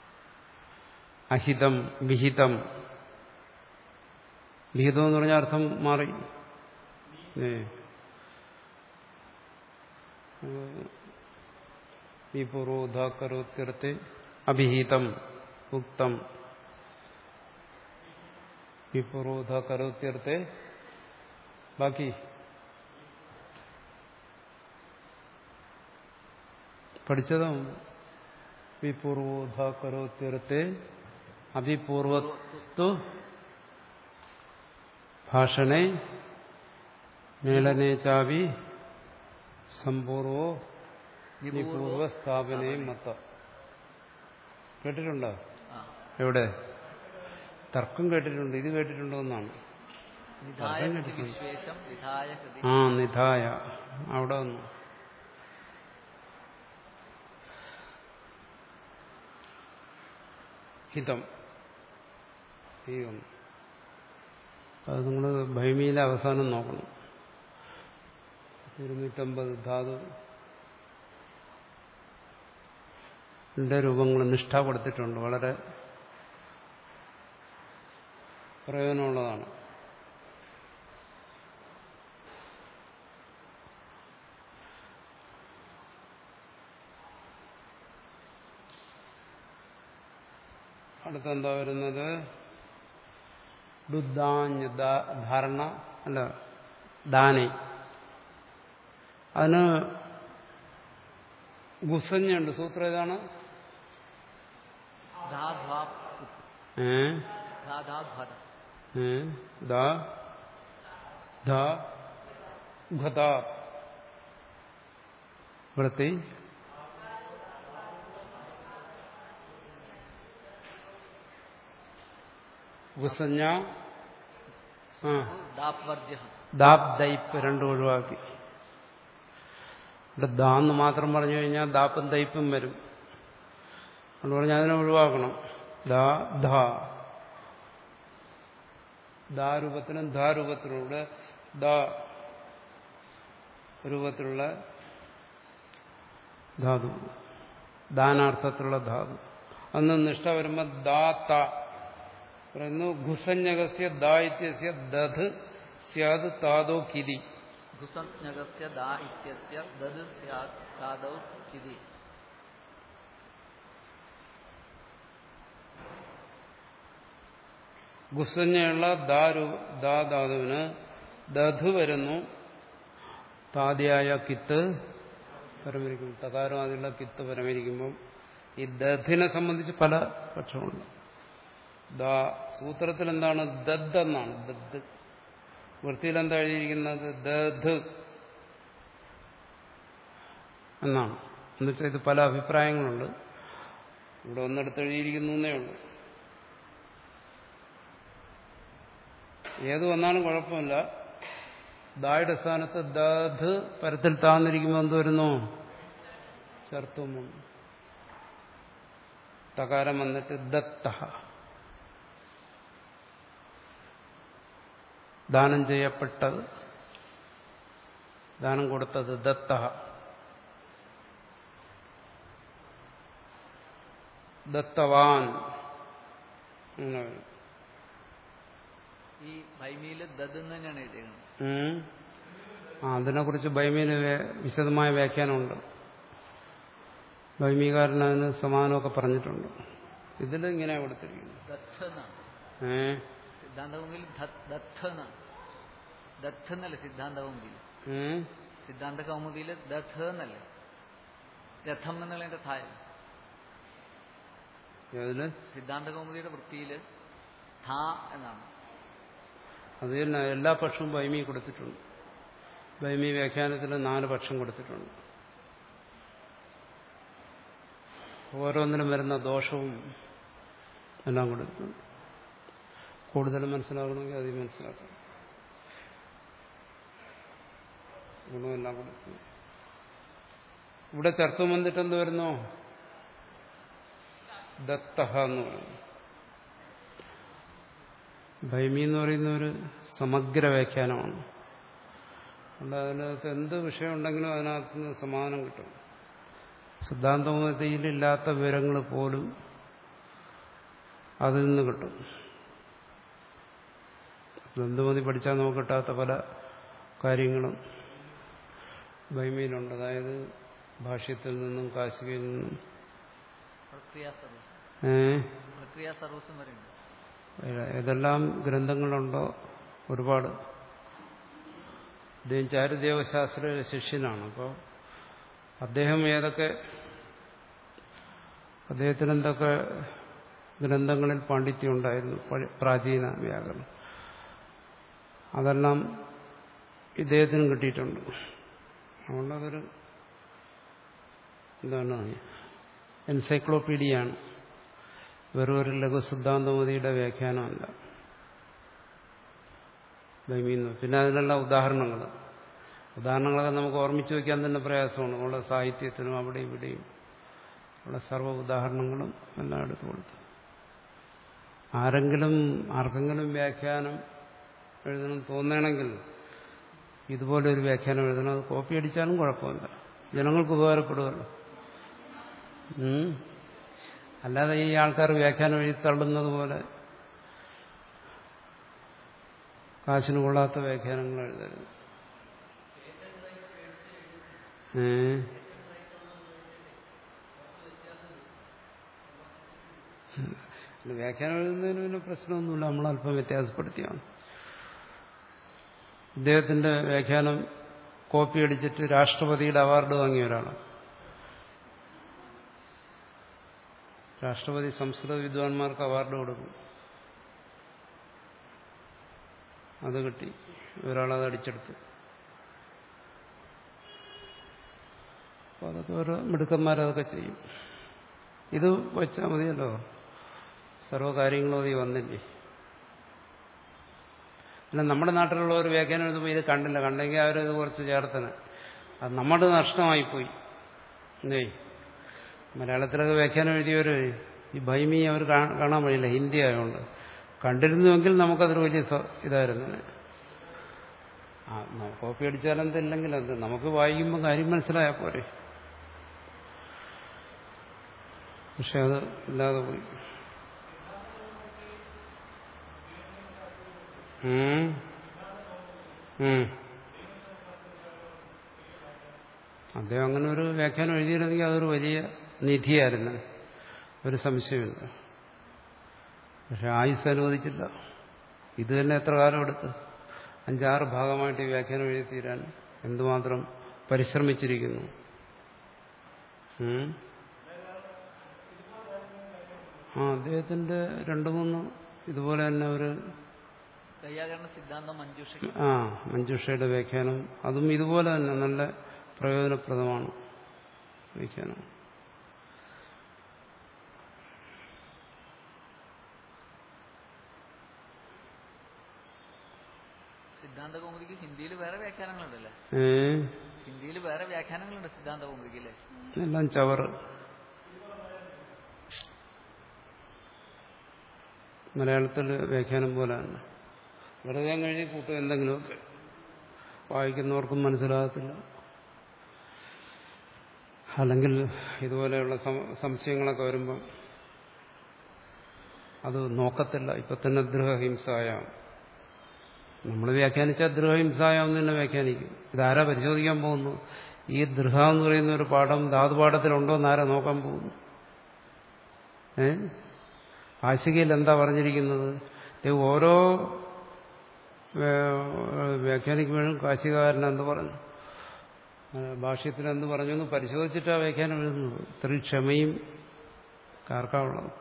അഹിതം വിഹിതം വിഹിതം എന്ന് പറഞ്ഞ അർത്ഥം മാറി ഏ. ഈ പൂർവോധാക്കരോത്യർത്തെ അഭിഹിതം ഉക്തം ഈ പൂർവോധാക്കരോത്യർത്തെ ബാക്കി പഠിച്ചതാണ് വിപൂർവോധാക്കരോത്യർത്തെ അഭിപൂർവത്തു ഭാഷണേ മേളനേ ചാവി സമ്പൂർവോ നിപൂർവ സ്ഥാപനേ മത്ത കേട്ടിട്ടുണ്ടോ ആ. എവിടെ തർക്കം കേട്ടിട്ടുണ്ട് ഇത് കേട്ടിട്ടുണ്ടോ എന്നാണ് നിധായ കൃതി വിശ്വേഷം വിധായ കൃതി ആ നിധായ അവിടെ വന്നു ഹിതം ഈ ഒന്ന് അത് നിങ്ങൾ ഭൈമിയിലെ അവസാനം നോക്കണം ഇരുന്നൂറ്റമ്പത് ധാതു ന്റെ രൂപങ്ങൾ നിഷ്ഠ കൊടുത്തിട്ടുണ്ട് വളരെ പ്രയോജനമുള്ളതാണ് അടുത്തെന്താ വരുന്നത് ദുദ്ധാഞ്ഞ ധാരണ അല്ല ദാനെ അതിന് ഗുസഞ്ഞുണ്ട് സൂത്രം ഏതാണ് ധാ ധ്വാ ഏ ധാ ധാ ധ്വത ഏ ദാ ധ ഘത വൃത്തി ഗുസഞ്ഞ ആ ദാപ്വർജ്യ ദാബ് ദൈപ്പ് രണ്ടും ഒഴിവാക്കി ഇവിടെ ദാന്ന് മാത്രം പറഞ്ഞു കഴിഞ്ഞാൽ ദാപ്പും ദൈപ്പും വരും അതുകൊണ്ട് പറഞ്ഞാൽ അതിനെ ഒഴിവാക്കണം ദാ ധ ദാ രൂപത്തിനും ധാ രൂപത്തിനും ഇവിടെ ദാ രൂപത്തിലുള്ള ധാതു ദാനാർത്ഥത്തിലുള്ള ധാതു അന്ന് നിഷ്ഠ വരുമ്പോൾ ദാ ത പറയുന്നു ഘുസഞ്ഞകസ്യ ദാ ഇത്യസ്യ ദധ് സ്യാദ് താതോ കിരി ഘുസഞ്ജകസ്യ ദാ ഇത്യസ്യ ദദ് സ്യാത് സാദൗ കിതി ഗുസഞ്ഞയുള്ള ദാ രൂ- ദാ ധാതുവിന് ദധു വരുന്നു താതിയായ കിത്ത് പരമരിക്കും തകാരം അതിലുള്ള കിത്ത് പരമരിക്കുമ്പം ഈ ദധിനെ സംബന്ധിച്ച് പല പക്ഷമുണ്ട് ദാ സൂത്രത്തിൽ എന്താണ് ദദ് എന്നാണ് ദദ് വൃത്തിയിൽ എന്താ എഴുതിയിരിക്കുന്നത് ദധ് എന്നാണ് എന്നുവെച്ചാൽ ഇത് പല അഭിപ്രായങ്ങളുണ്ട് ഇവിടെ ഒന്നെടുത്ത് എഴുതിയിരിക്കുന്നു എന്നേ ഉള്ളൂ ഏത് വന്നാലും കുഴപ്പമില്ല ദായുടെ സ്ഥാനത്ത് ദധ് പരത്തിൽ താന്നിരിക്കുമ്പോൾ എന്ത് വരുന്നു ചർത്തും വന്നു തകാരം വന്നിട്ട് ദത്ത ദാനം ചെയ്യപ്പെട്ടത് ദാനം കൊടുത്തത് ദത്ത ദത്തവാൻ അങ്ങനെ വരും ഈ ഭൈമിയില് ദദ് എന്ന് തന്നെയാണ് എഴുതിയത് ഉം. ആ അതിനെക്കുറിച്ച് ബൈമിന് വിശദമായ വ്യാഖ്യാനമുണ്ട് ബൈമികാരൻ അതിന് സമാനമൊക്കെ പറഞ്ഞിട്ടുണ്ട് ഇതിൽ ഇങ്ങനെ കൊടുത്തിരിക്കുന്നു ദത്ത് എന്നാണ് ഏ സിദ്ധാന്തകൗമുദിയിൽ ദത്ത് എന്നാണ് ദത്ത് എന്നല്ല സിദ്ധാന്തകൗമുദിയിൽ ഉം. സിദ്ധാന്ത കൗമുദിയിൽ ദത്ത് എന്നല്ലേ രഥം എന്നുള്ളതിന്റെ തായ അതില് സിദ്ധാന്ത കൗമുദിയുടെ വൃത്തിയിൽ ധാ എന്നാണ് അത് തന്നെ എല്ലാ പക്ഷവും ബൈമി കൊടുത്തിട്ടുണ്ട് ഭൈമി വ്യാഖ്യാനത്തിൽ നാല് പക്ഷം കൊടുത്തിട്ടുണ്ട് ഓരോന്നിനും വരുന്ന ദോഷവും എല്ലാം കൊടുത്തിട്ടുണ്ട് കൂടുതൽ മനസ്സിലാകണമെങ്കിൽ അത് മനസ്സിലാക്കണം ഗുണമെല്ലാം കൊടുക്കുന്നു ഇവിടെ ചർച്ച വന്നിട്ട് എന്ത് വരുന്നോ ദത്തഹ എന്ന് പറയുന്നു ഭൈമി എന്ന് പറയുന്ന ഒരു സമഗ്ര വ്യാഖ്യാനമാണ് അതുകൊണ്ട് അതിനകത്ത് എന്ത് വിഷയം ഉണ്ടെങ്കിലും അതിനകത്ത് നിന്ന് സമാധാനം കിട്ടും സിദ്ധാന്തമതിയിലില്ലാത്ത വിവരങ്ങൾ പോലും അതിൽ നിന്ന് കിട്ടും സിദ്ധാന്തമതി പഠിച്ചാൽ നമുക്ക് കിട്ടാത്ത പല കാര്യങ്ങളും ഭൈമിയിലുണ്ട് അതായത് ഭാഷ്യത്തിൽ നിന്നും കാശികയിൽ നിന്നും പ്രക്രിയ സർവീസ് ഏഹ് പ്രക്രിയ സർവീസും വരുന്നുണ്ട് ഏതെല്ലാം ഗ്രന്ഥങ്ങളുണ്ടോ ഒരുപാട് അദ്ദേഹം ചാരുദേവശാസ്ത്ര ശിഷ്യനാണ് അപ്പോൾ അദ്ദേഹം ഏതൊക്കെ അദ്ദേഹത്തിന് എന്തൊക്കെ ഗ്രന്ഥങ്ങളിൽ പാണ്ഡിത്യം ഉണ്ടായിരുന്നു പഴ- പ്രാചീന വ്യാകരണം അതെല്ലാം ഇദ്ദേഹത്തിനും കിട്ടിയിട്ടുണ്ട് അതുകൊണ്ട് അതൊരു എന്താണ് എൻസൈക്ലോപീഡിയയാണ് വെറും ഒരു ലഘു സിദ്ധാന്തമതിയുടെ വ്യാഖ്യാനമല്ല ബൈമീന്ന് പിന്നെ അതിനുള്ള ഉദാഹരണങ്ങൾ ഉദാഹരണങ്ങളൊക്കെ നമുക്ക് ഓർമ്മിച്ചു വയ്ക്കാൻ തന്നെ പ്രയാസമാണ് നമ്മുടെ സാഹിത്യത്തിനും അവിടെ ഇവിടെയും ഉള്ള സർവ്വ ഉദാഹരണങ്ങളും എല്ലാം എടുത്തു കൊടുത്തു ആരെങ്കിലും ആർക്കെങ്കിലും വ്യാഖ്യാനം എഴുതണം തോന്നണമെങ്കിൽ ഇതുപോലെ ഒരു വ്യാഖ്യാനം എഴുതണം അത് കോപ്പി അടിച്ചാലും കുഴപ്പമില്ല ജനങ്ങൾക്ക് ഉപകാരപ്പെടുമല്ലോ ഉം. അല്ലാതെ ഈ ആൾക്കാർ വ്യാഖ്യാനം എഴുതി തള്ളുന്നത് പോലെ കാശിന് കൊള്ളാത്ത വ്യാഖ്യാനങ്ങൾ എഴുതരുത് ഏ ഉം. വ്യാഖ്യാനം എഴുതുന്നതിന് പിന്നെ പ്രശ്നമൊന്നുമില്ല നമ്മൾ അല്പം വ്യത്യാസപ്പെടുത്തിയാണ് ഇദ്ദേഹത്തിന്റെ വ്യാഖ്യാനം കോപ്പി അടിച്ചിട്ട് രാഷ്ട്രപതിയുടെ അവാർഡ് വാങ്ങിയ ഒരാളാണ് രാഷ്ട്രപതി സംസ്കൃത വിദ്വാൻമാർക്ക് അവാർഡ് കൊടുക്കും അത് കിട്ടി ഒരാളത് അടിച്ചെടുത്തു അപ്പൊ അതൊക്കെ ഓരോ മിടുക്കന്മാരതൊക്കെ ചെയ്യും ഇത് വെച്ചാൽ മതിയല്ലോ സർവ്വകാര്യങ്ങളും അതി വന്നില്ലേ അല്ല നമ്മുടെ നാട്ടിലുള്ള ഒരു വ്യാഖ്യാനം എഴുതുമ്പോൾ ഇത് കണ്ടില്ല കണ്ടെങ്കിൽ അവരത് കുറച്ച് ചേർത്തന് അത് നമ്മുടെ നഷ്ടമായിപ്പോയി എന്തേ മലയാളത്തിലൊക്കെ വ്യാഖ്യാനം എഴുതിയവർ ഈ ഭൈമി അവർ കാ- കാണാൻ വഴിയില്ല ഹിന്ദി ആയതുകൊണ്ട് കണ്ടിരുന്നുവെങ്കിൽ നമുക്കതൊരു വലിയ സ- ഇതായിരുന്നു ആ ന- കോപ്പി അടിച്ചാലെന്തില്ലെങ്കിൽ എന്ത് നമുക്ക് വായിക്കുമ്പോൾ കാര്യം മനസ്സിലായാൽ പോരെ പക്ഷെ അത് ഇല്ലാതെ പോയി ഉം. ഉം. അദ്ദേഹം അങ്ങനെ ഒരു വ്യാഖ്യാനം എഴുതിയിരുന്നെങ്കിൽ അതൊരു വലിയ നിധിയായിരുന്നു ഒരു സംശയമില്ല പക്ഷെ ആയുസ് അനുവദിച്ചില്ല ഇത് തന്നെ എത്ര കാലം എടുത്ത് അഞ്ചാറ് ഭാഗമായിട്ട് ഈ വ്യാഖ്യാനം എഴുതി തീരാൻ എന്തുമാത്രം പരിശ്രമിച്ചിരിക്കുന്നു ഉം. ആ അദ്ദേഹത്തിന്റെ രണ്ടു മൂന്ന് ഇതുപോലെ തന്നെ ഒരു വൈയാകരണ സിദ്ധാന്തം മഞ്ജുഷ ആ മഞ്ജുഷയുടെ വ്യാഖ്യാനം അതും ഇതുപോലെ തന്നെ നല്ല പ്രയോജനപ്രദമാണ് വ്യാഖ്യാനം സിദ്ധാന്ത കൗമുദിക്ക് ഹിന്ദിയിൽ വേറെ വ്യാഖ്യാനങ്ങളുണ്ടല്ലേ ഏ ഹിന്ദിയിൽ വേറെ വ്യാഖ്യാനങ്ങളുണ്ട് സിദ്ധാന്ത കൗമുദിക്ക് അല്ലേ എല്ലാം ചവറ് മലയാളത്തിൽ വ്യാഖ്യാനം പോലെ തന്നെ വെറുതെ അങ്ങ് എഴുതി കൂട്ടും എന്തെങ്കിലുമൊക്കെ വായിക്കുന്നവർക്കും മനസ്സിലാകത്തില്ല അല്ലെങ്കിൽ ഇതുപോലെയുള്ള സം- സംശയങ്ങളൊക്കെ വരുമ്പോൾ അത് നോക്കത്തില്ല ഇപ്പൊ തന്നെ ദൃഹഹിംസായാം നമ്മൾ വ്യാഖ്യാനിച്ചാൽ ദൃഹഹിംസായാം തന്നെ വ്യാഖ്യാനിക്കും ഇതാരാ പരിശോധിക്കാൻ പോകുന്നു ഈ ദൃഹ എന്ന് പറയുന്ന ഒരു പാഠം ധാതുപാഠത്തിലുണ്ടോ എന്ന് ആരാ നോക്കാൻ പോകുന്നു ഏ ആശികയിൽ എന്താ പറഞ്ഞിരിക്കുന്നത് ഇത് ഓരോ വേ- വ്യാഖ്യാനിക്കുമ്പോഴും കാശികാരൻ എന്ത് പറഞ്ഞു ആ, ഭാഷ്യത്തിൽ എന്ത് പറഞ്ഞു എന്ന് പരിശോധിച്ചിട്ടാ വ്യാഖ്യാനം എഴുതുന്നത് ഇത്രയും ക്ഷമയും കാർക്കാവുള്ളത്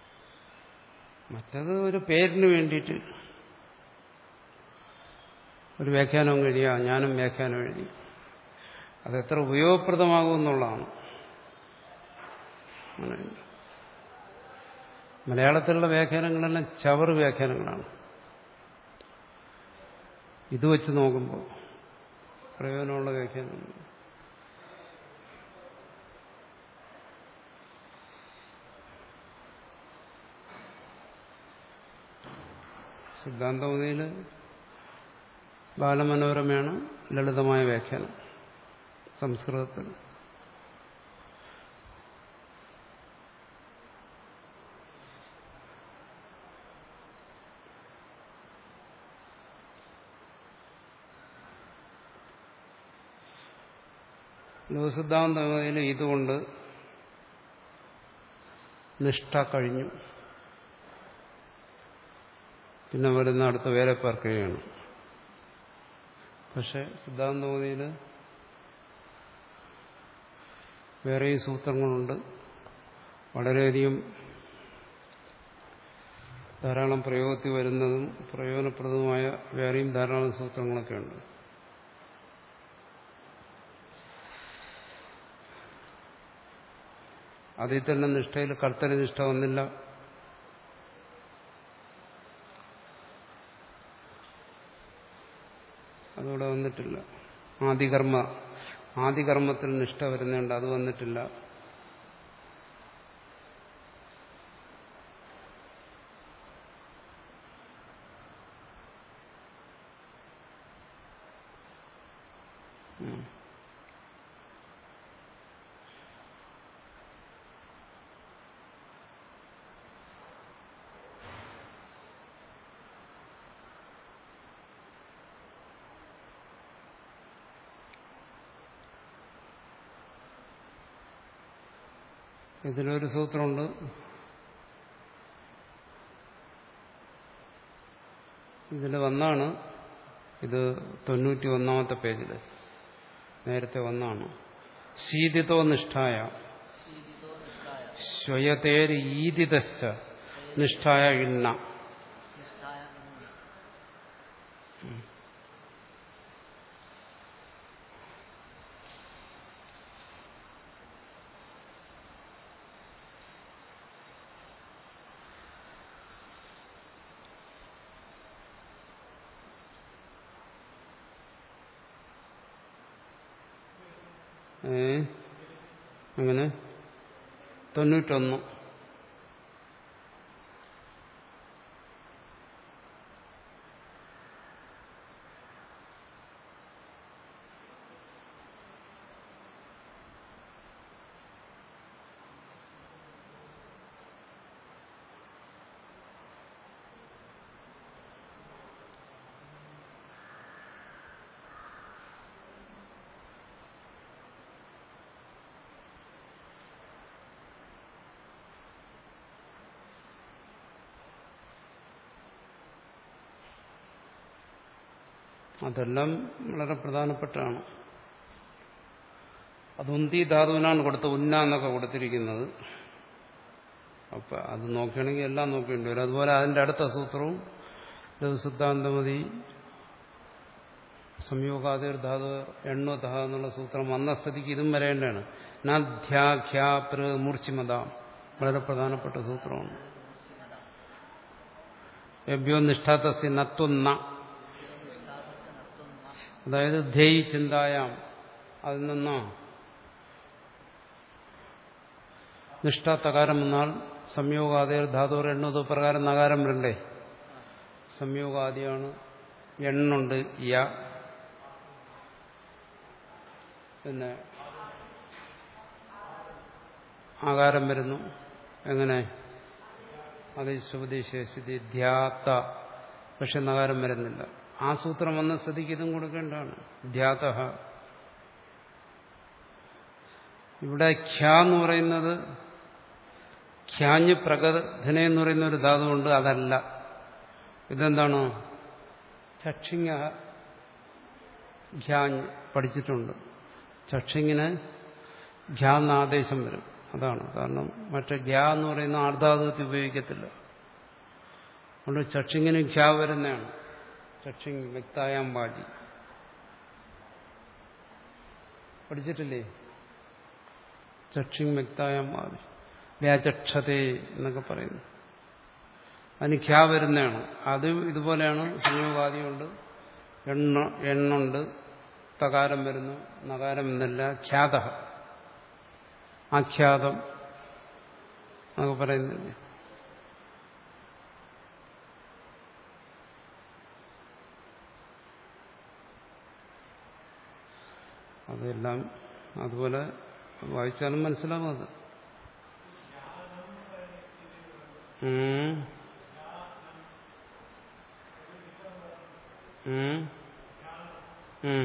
മറ്റത് ഒരു പേരിന് വേണ്ടിയിട്ട് ഒരു വ്യാഖ്യാനം കഴിയുക ഞാനും വ്യാഖ്യാനം എഴുതി അതെത്ര ഉപയോഗപ്രദമാകുമെന്നുള്ളതാണ് അങ്ങനെയുണ്ട് മലയാളത്തിലുള്ള വ്യാഖ്യാനങ്ങളെല്ലാം ചവറ് വ്യാഖ്യാനങ്ങളാണ് ഇത് വെച്ച് നോക്കുമ്പോൾ പ്രയോജനമുള്ള വ്യാഖ്യാനം സിദ്ധാന്തമതിയിൽ ബാലമനോരമയാണ് ലളിതമായ വ്യാഖ്യാനം സംസ്കൃതത്തിൽ ലോകസിദ്ധാന്തമതിൽ ഇതുകൊണ്ട് നിഷ്ഠ കഴിഞ്ഞു പിന്നെ വരുന്ന അടുത്ത വേറെ പ്രക്രിയയാണ് പക്ഷെ സിദ്ധാന്തമതിയിൽ വേറെയും സൂത്രങ്ങളുണ്ട് വളരെയധികം ധാരാളം പ്രയോഗത്തിൽ വരുന്നതും പ്രയോജനപ്രദവുമായ വേറെയും ധാരാളം സൂത്രങ്ങളൊക്കെ ഉണ്ട് അതിൽ തന്നെ നിഷ്ഠയിൽ കർത്തരനിഷ്ഠ വന്നില്ല അതോടെ വന്നിട്ടില്ല ആദികർമ്മ ആദികർമ്മത്തിൽ നിഷ്ഠ വരുന്നുണ്ട് അത് വന്നിട്ടില്ല ഇതിലൊരു സൂത്രമുണ്ട് ഇതിൽ വന്നാണ് ഇത് തൊണ്ണൂറ്റി ഒന്നാമത്തെ പേജിൽ നേരത്തെ വന്നാണ് ശീതിതോ നിഷ്ഠായ ശീലിതോ നിഷ്ഠായ ശ്വയതേർ ഈദിതശ്ച നിഷ്ഠായ ഇണ്ണ നിഷ്ഠായ ഏ അങ്ങനെ തൊണ്ണൂറ്റൊന്ന് അതെല്ലാം വളരെ പ്രധാനപ്പെട്ടാണ് അത് ഉന്തി ധാതുവിനാണ് കൊടുത്ത ഉന്ന എന്നൊക്കെ കൊടുത്തിരിക്കുന്നത് അപ്പൊ അത് നോക്കുകയാണെങ്കിൽ എല്ലാം നോക്കേണ്ടി വരും അതുപോലെ അതിന്റെ അടുത്ത സൂത്രവും ലഘുസിദ്ധാന്തമതി സംയോഗാതിർ ധാതു എണ്ണുതഹ എന്നുള്ള സൂത്രം വന്ന സ്ഥിതിക്ക് ഇതും വരേണ്ടതാണ് നധ്യാഖ്യാപ്ര മൂർച്ചിമതാം വളരെ പ്രധാനപ്പെട്ട സൂത്രമാണ് എഭ്യോ നിഷ്ഠാതസ്യ നത്വന്ന അതായത് ധ്യേയി ചിന്തായാം അതിൽ നിന്ന് നിഷ്ഠാത്തകാരം വന്നാൽ സംയോഗാദികൾ ധാതുർ എണ്ണത് പ്രകാരം നകാരം വരണ്ടേ സംയോഗാദിയാണ് എണ്ണുണ്ട് യ പിന്നെ ആകാരം വരുന്നു എങ്ങനെ അത് ശുഭദേശി ധ്യാത്ത പക്ഷെ നകാരം വരുന്നില്ല ആ സൂത്രം വന്ന സ്ഥിതിക്ക് ഇതും കൊടുക്കേണ്ടതാണ് ധ്യാത ഇവിടെ ഖ്യ എന്ന് പറയുന്നത് ഖ്യാഞ്ഞ് പ്രകഥന എന്ന് പറയുന്ന ഒരു ധാതുവുണ്ട് അതല്ല ഇതെന്താണ് ചക്ഷിങ്ങ ഖ്യാഞ്ഞ് പഠിച്ചിട്ടുണ്ട് ചക്ഷിങ്ങിന് ഖ്യാന്ന് ആദേശം വരും അതാണ് കാരണം മറ്റേ ഖ്യാ എന്ന് പറയുന്ന ആർദ്ധാതുകത്തിൽ ഉപയോഗിക്കത്തില്ല അതുകൊണ്ട് ചക്ഷിങ്ങിന് ഖ്യാ വരുന്നതാണ് ചക്ഷി വ്യക്തായാം വാചി പഠിച്ചിട്ടില്ലേ ചക്ഷി വ്യക്തായാം വാചി വ്യാചക്ഷതേ എന്നൊക്കെ പറയുന്നു അതിന് ഖ്യാ വരുന്നതാണ് അതും ഇതുപോലെയാണ് സംയോഗാദിയുണ്ട് എണ്ണ എണ്ണുണ്ട് തകാരം വരുന്നു നകാരം എന്നല്ല ഖ്യാത ആഖ്യാതം എന്നൊക്കെ പറയുന്നില്ലേ അതെല്ലാം അതുപോലെ വായിച്ചാലും മനസ്സിലാവും അത് ഉം. ഉം. ഉം.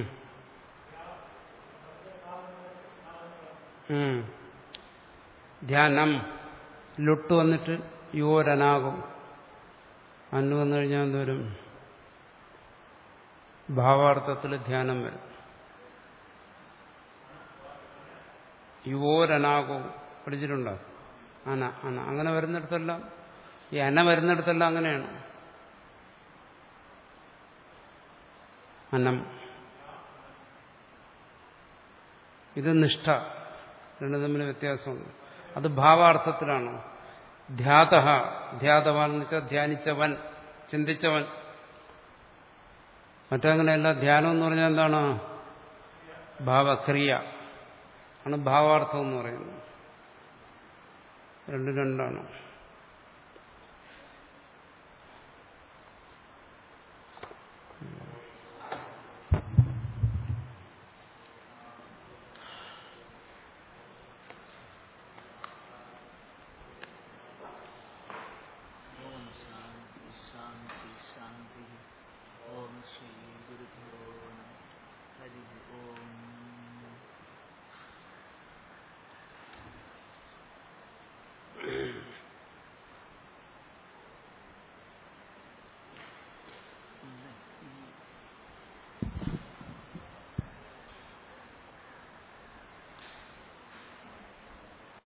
ഉം. ധ്യാനം ലുട്ട് വന്നിട്ട് യുവരനാകും അന്ന് വന്നു കഴിഞ്ഞാൽ എന്തോരും ഭാവാർത്ഥത്തിൽ ധ്യാനം വരും യുവോരനാകവും പഠിച്ചിട്ടുണ്ടോ അന അന അങ്ങനെ വരുന്നിടത്തെല്ലാം ഈ അന വരുന്നിടത്തെല്ലാം അങ്ങനെയാണ് അനം ഇത് നിഷ്ഠ രണ്ടും തമ്മിൽ വ്യത്യാസമുണ്ട് അത് ഭാവാർത്ഥത്തിലാണ് ധ്യാത ധ്യാതവാൻ എന്ന് വെച്ചാൽ ധ്യാനിച്ചവൻ ചിന്തിച്ചവൻ മറ്റങ്ങനെയല്ല ധ്യാനം എന്ന് പറഞ്ഞാൽ എന്താണ് ഭാവക്രിയ ആണ് ഭാവാർത്ഥം എന്ന് പറയുന്നത് രണ്ടും രണ്ടാണ്